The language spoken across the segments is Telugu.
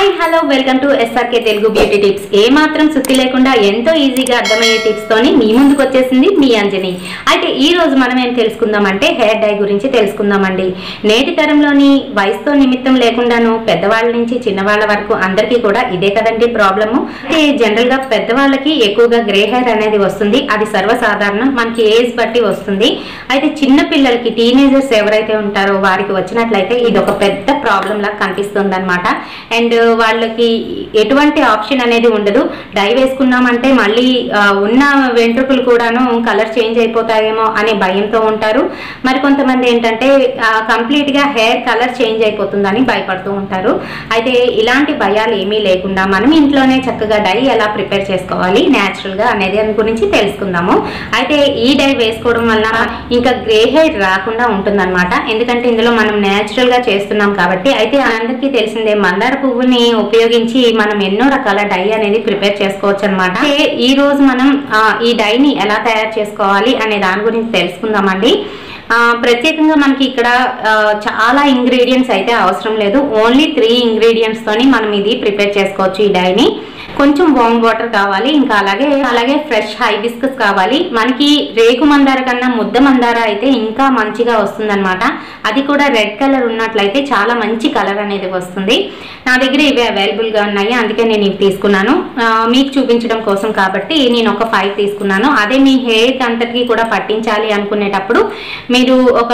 hi hello welcome to SRK Telugu beauty tips ఏ మాత్రం సుత్తి లేకుండా ఎంతో ఈజీగా అర్థమయ్యే టిప్స్ తోని మీ ముందుకు వచ్చేసింది మీ అంజని అయితే ఈ రోజు మనం ఏం తెలుసుకుందామంటే హెయిర్ డై గురించి తెలుసుకుందామండి నేటి తరంలోని వయసుతో నిమిత్తం లేకుండాను పెద్దవాళ్ళ నుంచి చిన్నవాళ్ళ వరకు అందరికీ కూడా ఇదే కదండి ప్రాబ్లము అయితే జనరల్ గా పెద్దవాళ్ళకి ఎక్కువగా గ్రే హెయిర్ అనేది వస్తుంది అది సర్వసాధారణం మనకి ఏజ్ బట్టి వస్తుంది అయితే చిన్న పిల్లలకి టీనేజర్స్ ఎవరైతే ఉంటారో వారికి వచ్చినట్లయితే ఇది ఒక పెద్ద ప్రాబ్లం లాగా కనిపిస్తుంది అనమాట అండ్ వాళ్ళకి ఎటువంటి ఆప్షన్ అనేది ఉండదు డై వేసుకున్నామంటే మళ్ళీ ఆ, ఉన్న వెంట్రుకలు కూడాను కలర్ చేంజ్ అయిపోతాయేమో అనే భయంతో ఉంటారు మరి కొంతమంది ఏంటంటే కంప్లీట్ గా హెయిర్ కలర్ చేంజ్ అయిపోతుందని భయపడుతూ ఉంటారు అయితే ఇలాంటి భయాలు ఏమీ లేకుండా మనం ఇంట్లోనే చక్కగా డై ఎలా ప్రిపేర్ చేసుకోవాలి న్యాచురల్ గా అనేది దాని గురించి తెలుసుకుందాము అయితే ఈ డై వేసుకోవడం వల్ల ఇంకా గ్రే హెయిర్ రాకుండా ఉంటుందన్నమాట ఎందుకంటే ఇందులో మనం న్యాచురల్ గా చేస్తున్నాం కాబట్టి అయితే అందరికీ తెలిసిందే మందార పువ్వుని ఉపయోగించి మనం ఎన్నో రకాల డై అనేది ప్రిపేర్ చేసుకోవచ్చు అనమాట ఈ రోజు మనం ఆ, ఈ డైని ఎలా తయారు చేసుకోవాలి అనే దాని గురించి తెలుసుకుందామండి ఆ, ప్రత్యేకంగా మనకి ఇక్కడ ఆ, చాలా ఇంగ్రీడియంట్స్ అయితే అవసరం లేదు ఓన్లీ త్రీ ఇంగ్రీడియంట్స్ తోని మనం ఇది ప్రిపేర్ చేసుకోవచ్చు ఈ డైని కొంచెం వామ్ వాటర్ కావాలి ఇంకా అలాగే అలాగే ఫ్రెష్ హైబిస్కస్ కావాలి మనకి రేకు మందార కన్నా ముద్ద మందార అయితే ఇంకా మంచిగా వస్తుందన్నమాట అది కూడా రెడ్ కలర్ ఉన్నట్లయితే చాలా మంచి కలర్ అనేది వస్తుంది నా దగ్గర ఇవి అవైలబుల్ గా ఉన్నాయి అందుకే నేను ఇవి తీసుకున్నాను ఆ, మీకు చూపించడం కోసం కాబట్టి నేను ఒక ఫైవ్ తీసుకున్నాను అదే మీ హెయిర్ అంతటికి కూడా పట్టించాలి అనుకునేటప్పుడు మీరు ఒక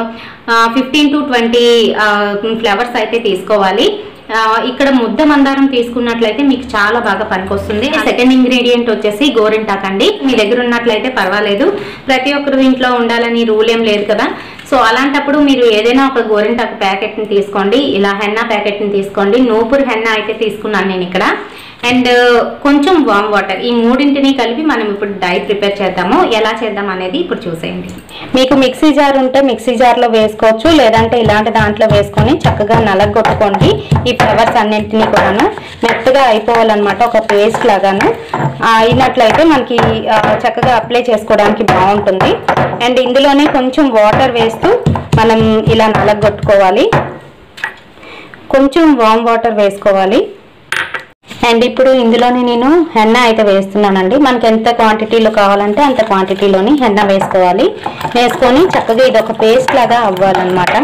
ఫిఫ్టీన్ టు ట్వంటీ ఫ్లవర్స్ అయితే తీసుకోవాలి ఆ, ఇక్కడ ముద్ద మందారం తీసుకున్నట్లయితే మీకు చాలా బాగా పనికొస్తుంది సెకండ్ ఇంగ్రీడియంట్ వచ్చేసి గోరింటాక్ అండి మీ దగ్గర ఉన్నట్లయితే పర్వాలేదు ప్రతి ఒక్కరు ఇంట్లో ఉండాలని రూల్ ఏం లేదు కదా సో అలాంటప్పుడు మీరు ఏదైనా ఒక గోరింటాకు ప్యాకెట్ ని తీసుకోండి ఇలా హెన్నా ప్యాకెట్ ని తీసుకోండి నూపుర్ హెన్నా అయితే తీసుకున్నాను నేను ఇక్కడ అండ్ కొంచెం వామ్ వాటర్ ఈ మూడింటిని కలిపి మనం ఇప్పుడు డై ప్రిపేర్ చేద్దాము ఎలా చేద్దాం అనేది ఇప్పుడు చూసేయండి మీకు మిక్సీ జార్ ఉంటే మిక్సీ జార్లో వేసుకోవచ్చు లేదంటే ఇలాంటి దాంట్లో వేసుకొని చక్కగా నలగొట్టుకోండి ఈ ఫ్లవర్స్ అన్నింటినీ కూడాను మెత్తగా అయిపోవాలన్నమాట ఒక పేస్ట్ లాగాను ఆ, అయినట్లయితే మనకి ఆ, చక్కగా అప్లై చేసుకోవడానికి బాగుంటుంది అండ్ ఇందులోనే కొంచెం వాటర్ వేస్తూ మనం ఇలా నలగొట్టుకోవాలి కొంచెం వామ్ వాటర్ వేసుకోవాలి అండ్ ఇప్పుడు ఇందులోనే నేను హెన్న అయితే వేస్తున్నానండి మనకి ఎంత క్వాంటిటీలో కావాలంటే అంత క్వాంటిటీలోని హెన్న వేసుకోవాలి వేసుకొని చక్కగా ఇది ఒక పేస్ట్ లాగా అవ్వాలన్నమాట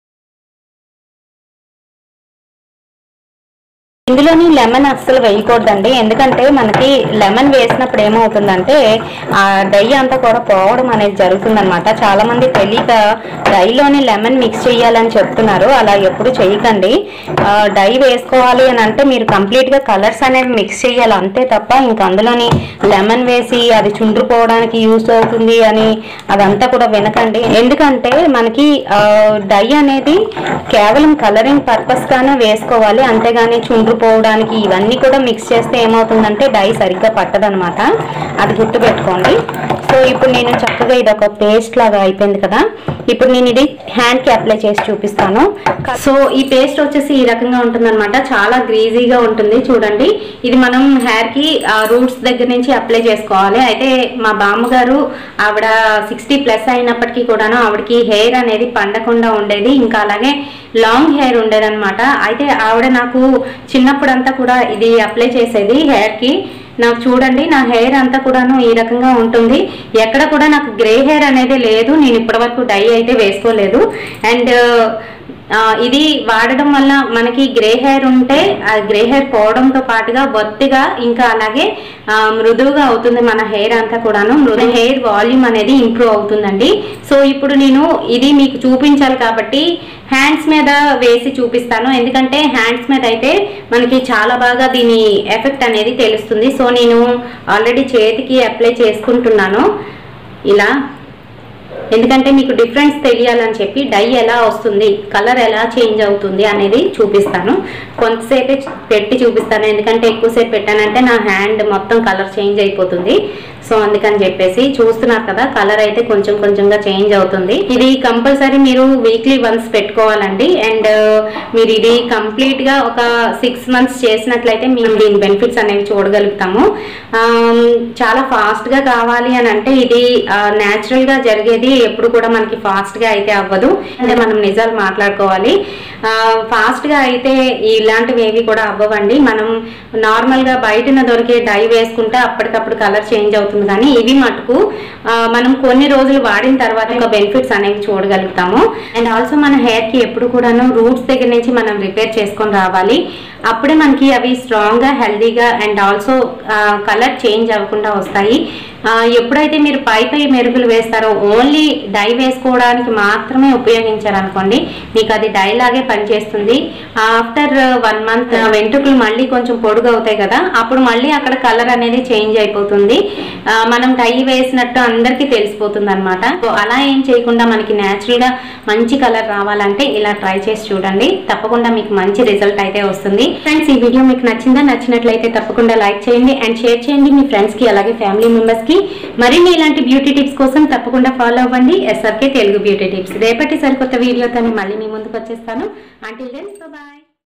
ఇందులోని లెమన్ అస్సలు వేయకూడదండి ఎందుకంటే మనకి లెమన్ వేసినప్పుడు ఏమవుతుందంటే ఆ డై అంతా కూడా పోవడం అనేది జరుగుతుందన్నమాట చాలా మంది తెలియక డైలోని లెమన్ మిక్స్ చేయాలని చెప్తున్నారు అలా ఎప్పుడు చేయకండి ఆ, డై వేసుకోవాలి అని అంటే మీరు కంప్లీట్ గా కలర్స్ అనేవి మిక్స్ చేయాలి అంతే తప్ప ఇంకా అందులోని లెమన్ వేసి అది చుండ్రుపోవడానికి యూస్ అవుతుంది అని అదంతా కూడా వినకండి ఎందుకంటే మనకి ఆ, డై అనేది కేవలం కలరింగ్ పర్పస్ గానే వేసుకోవాలి అంతేగాని చుండ్రుపోవడానికి ఇవన్నీ కూడా మిక్స్ చేస్తే ఏమవుతుందంటే డై సరిగ్గా పట్టదనమాట అది గుర్తుపెట్టుకోండి సో ఇప్పుడు నేను చక్కగా ఇది ఒక పేస్ట్ లాగా అయిపోయింది కదా ఇప్పుడు నేను ఇది హ్యాండ్ కి అప్లై చేసి చూపిస్తాను సో ఈ పేస్ట్ వచ్చేసి ఈ రకంగా ఉంటుందన్నమాట చాలా గ్రీజీగా ఉంటుంది చూడండి ఇది మనం హెయిర్ కి రూట్స్ దగ్గర నుంచి అప్లై చేసుకోవాలి అయితే మా బామ్మగారు ఆవిడ సిక్స్టీ ప్లస్ అయినప్పటికీ కూడాను ఆవిడకి హెయిర్ అనేది పండకుండా ఉండేది ఇంకా అలాగే లాంగ్ హెయిర్ ఉండేదన్నమాట అయితే ఆవిడ నాకు చిన్నప్పుడంతా కూడా ఇది అప్లై చేసేది హెయిర్ కి నాకు చూడండి నా హెయిర్ అంతా కూడాను ఈ రకంగా ఉంటుంది ఎక్కడ కూడా నాకు గ్రే హెయిర్ అనేది లేదు నేను ఇప్పటివరకు డై అయితే వేసుకోలేదు అండ్ ఆ, ఇది వాడడం వల్ల మనకి గ్రే హెయిర్ ఉంటే ఆ గ్రే హెయిర్ పోవడంతో పాటుగా బొత్తిగా ఇంకా అలాగే ఆ, మృదువుగా అవుతుంది మన హెయిర్ అంతా కూడాను మృదు హెయిర్ వాల్యూమ్ అనేది ఇంప్రూవ్ అవుతుందండి సో ఇప్పుడు నేను ఇది మీకు చూపించాలి కాబట్టి హ్యాండ్స్ మీద వేసి చూపిస్తాను ఎందుకంటే హ్యాండ్స్ మీద అయితే మనకి చాలా బాగా దీని ఎఫెక్ట్ అనేది తెలుస్తుంది సో నేను ఆల్రెడీ చేతికి అప్లై చేసుకుంటున్నాను ఇలా ఎందుకంటే మీకు డిఫరెన్స్ తెలియాలని చెప్పి డై ఎలా వస్తుంది కలర్ ఎలా చేంజ్ అవుతుంది అనేది చూపిస్తాను కొంతసేపే పెట్టి చూపిస్తాను ఎందుకంటే ఎక్కువసేపు పెట్టానంటే నా హ్యాండ్ మొత్తం కలర్ చేంజ్ అయిపోతుంది సో అందుకని చెప్పేసి చూస్తున్నారు కదా కలర్ అయితే కొంచెం కొంచెంగా చేంజ్ అవుతుంది ఇది కంపల్సరీ మీరు వీక్లీ వన్స్ పెట్టుకోవాలండి అండ్ మీరు ఇది కంప్లీట్ గా ఒక సిక్స్ మంత్స్ చేసినట్లయితే మేము దీని బెనిఫిట్స్ అనేవి చూడగలుగుతాము ఆమ్, చాలా ఫాస్ట్ గా కావాలి అని అంటే ఇది న్యాచురల్ గా జరిగేది ఎప్పుడు కూడా మనకి ఫాస్ట్ గా అయితే అవ్వదు అంటే మనం నిజాలు మాట్లాడుకోవాలి ఫాస్ట్ గా అయితే ఇలాంటివి ఏవి కూడా అవ్వవండి మనం నార్మల్ గా బయటన దొరికే డై వేసుకుంటే అప్పటికప్పుడు కలర్ చేంజ్ అవుతుంది కానీ ఇవి మటుకు ఆ, మనం కొన్ని రోజులు వాడిన తర్వాత ఒక బెనిఫిట్స్ అనేవి చూడగలుగుతాము అండ్ ఆల్సో మన హెయిర్ కి ఎప్పుడు కూడాను రూట్స్ దగ్గర నుంచి మనం రిపేర్ చేసుకొని రావాలి అప్పుడే మనకి అవి స్ట్రాంగ్ గా హెల్దీగా అండ్ ఆల్సో కలర్ చేంజ్ అవ్వకుండా వస్తాయి ఆ, ఎప్పుడైతే మీరు పై పై మెరుగులు వేస్తారో ఓన్లీ డై వేసుకోవడానికి మాత్రమే ఉపయోగించారనుకోండి మీకు అది డై లాగే పనిచేస్తుంది ఆఫ్టర్ వన్ మంత్ వెంట్రుకలు మళ్ళీ కొంచెం పొడుగు అవుతాయి కదా అప్పుడు మళ్ళీ అక్కడ కలర్ అనేది చేంజ్ అయిపోతుంది ఆ, మనం డై వేసినట్టు అందరికీ తెలిసిపోతుంది అనమాట సో అలా ఏం చేయకుండా మనకి natural గా మంచి కలర్ రావాలంటే ఇలా ట్రై చేసి చూడండి తప్పకుండా మీకు మంచి రిజల్ట్ అయితే వస్తుంది ఫ్రెండ్స్ ఈ వీడియో మీకు నచ్చిందా నచ్చినట్లయితే తప్పకుండా లైక్ చేయండి అండ్ షేర్ చేయండి మీ ఫ్రెండ్స్ కి అలాగే ఫ్యామిలీ మెంబర్స్ కి మరిన్ని ఇలాంటి బ్యూటీ టిప్స్ కోసం తప్పకుండా ఫాలో అవ్వండి ఎస్ఆర్కే తెలుగు బ్యూటీ టిప్స్ రేపటి సరికొత్త వీడియోతో మళ్ళీ మీ ముందుకు వచ్చేస్తాను అంటిల్ దెన్ బాయ్